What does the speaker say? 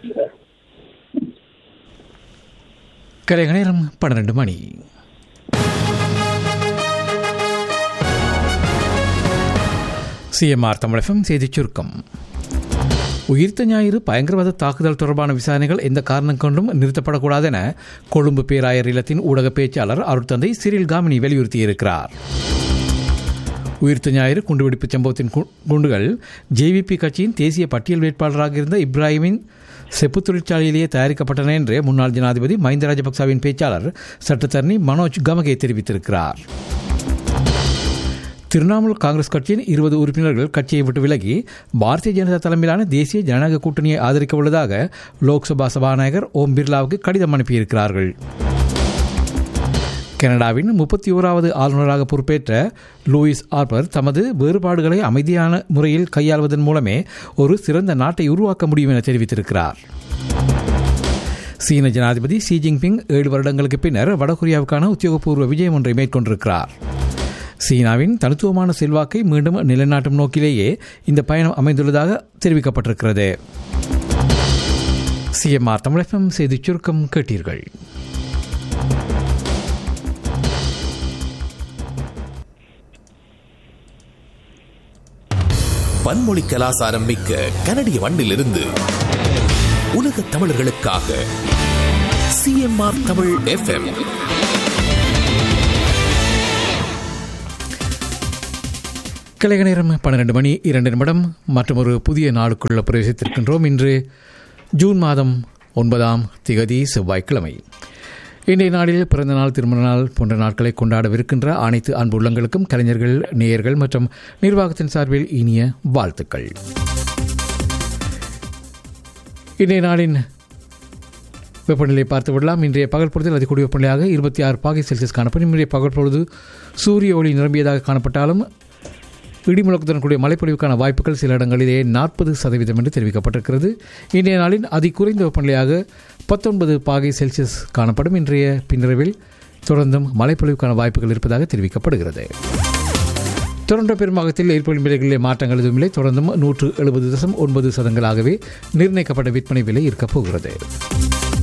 கலைக நேரம் பன்னிரண்டு மணி சிஎம்ஆர் தமிழகம் செய்திச் சுருக்கம் உயிர்த்த ஞாயிறு பயங்கரவாத தாக்குதல் தொடர்பான விசாரணைகள் எந்த காரணம் கொண்டும் நிறுத்தப்படக்கூடாது என கொழும்பு பேராயர் இல்லத்தின் ஊடக பேச்சாளர் அருட்தந்தை சிறில் காமினி வலியுறுத்தியிருக்கிறார் உயிர்த்த ஞாயிறு குண்டுவெடிப்பு சம்பவத்தின் கு- குண்டுகள் ஜேவிபி கட்சியின் தேசிய பட்டியல் வேட்பாளராக இருந்த இப்ராஹிமின் செப்பு தொழிற்சாலையிலேயே தயாரிக்கப்பட்டன என்று முன்னாள் ஜனாதிபதி மஹிந்த ராஜபக்சவின் பேச்சாளர் சட்டத்தரணி மனோஜ் கமகே தெரிவித்திருக்கிறார் திரிணாமுல் காங்கிரஸ் கட்சியின் இருபது உறுப்பினர்கள் கட்சியை விட்டு விலகி பாரதிய ஜனதா தலைமையிலான தேசிய ஜனநாயக கூட்டணியை ஆதரிக்க உள்ளதாக லோக்சபா சபாநாயகர் ஓம் பிர்லாவுக்கு கடிதம் அனுப்பியிருக்கிறார்கள் கனடாவின் முப்பத்தி ஓராவது ஆளுநராக பொறுப்பேற்ற லூயிஸ் ஆர்பர் தமது வேறுபாடுகளை அமைதியான முறையில் கையாள்வதன் மூலமே ஒரு சிறந்த நாட்டை உருவாக்க முடியும் என தெரிவித்திருக்கிறார் சீன ஜனாதிபதி ஷி ஜின்பிங் ஏழு வருடங்களுக்கு பின்னர் வடகொரியாவுக்கான உத்தியோகபூர்வ விஜயம் ஒன்றை மேற்கொண்டிருக்கிறார் சீனாவின் தனித்துவமான செல்வாக்கை மீண்டும் நிலைநாட்டும் நோக்கிலேயே இந்த பயணம் அமைந்துள்ளதாக தெரிவிக்கப்பட்டிருக்கிறது சிஎம்ஆர் தமிழகம் செய்திச் சுருக்கம் கேட்டீர்கள் பன்மொழி கலாசாரம் மிக்க கனடிய மண்ணிலிருந்து உலக தமிழர்களுக்காக சிஎம்ஆர் தமிழ் எஃப்எம் கிழக நேரம் பன்னிரண்டு மணி இரண்டு நிமிடம் மற்றும் ஒரு புதிய நாளுக்குள்ள பிரவேசித்திருக்கின்றோம் இன்று ஜூன் மாதம் ஒன்பதாம் திகதி செவ்வாய்க்கிழமை இன்றைய நாளில் பிறந்த நாள் திருமண நாள் போன்ற நாட்களை கொண்டாடவிருக்கின்ற அனைத்து அன்பு உள்ளங்களுக்கும் கலைஞர்கள் நேயர்கள் மற்றும் நிர்வாகத்தின் சார்பில் இனிய வாழ்த்துக்கள் இன்றைய நாளின் வெப்பநிலை பார்த்து விடலாம் இன்றைய பகல் பொழுதில் அதிகூடிய வெப்பநிலையாக இருபத்தி ஆறு பாகை செல்சியஸ் காணப்படும் இன்றைய பகல் பொழுது சூரிய ஒளி நிரம்பியதாக காணப்பட்டாலும் இடிமுழக்கத்துடன் கூடிய மழைப்பொழிவுக்கான வாய்ப்புகள் சில இடங்களிலே நாற்பது சதவீதம் என்று தெரிவிக்கப்பட்டிருக்கிறது இன்றைய நாளின் அதி குறைந்த வெப்பநிலையாக பத்தொன்பது பாகை செல்சியஸ் காணப்படும் இன்றைய பின்னரவில் தொடர்ந்தும் மழைப்பொழிவுக்கான வாய்ப்புகள் இருப்பதாக தெரிவிக்கப்படுகிறது தொடர்ந்த பெரும்பாகத்தில் ஏற்படும் விலைகளிலே மாற்றங்கள் எதுவுமில்லை தொடர்ந்தும் நூற்று எழுபது தசம் ஒன்பது சதங்களாகவே நிர்ணயிக்கப்பட்ட விற்பனை விலை இருக்கப் போகிறது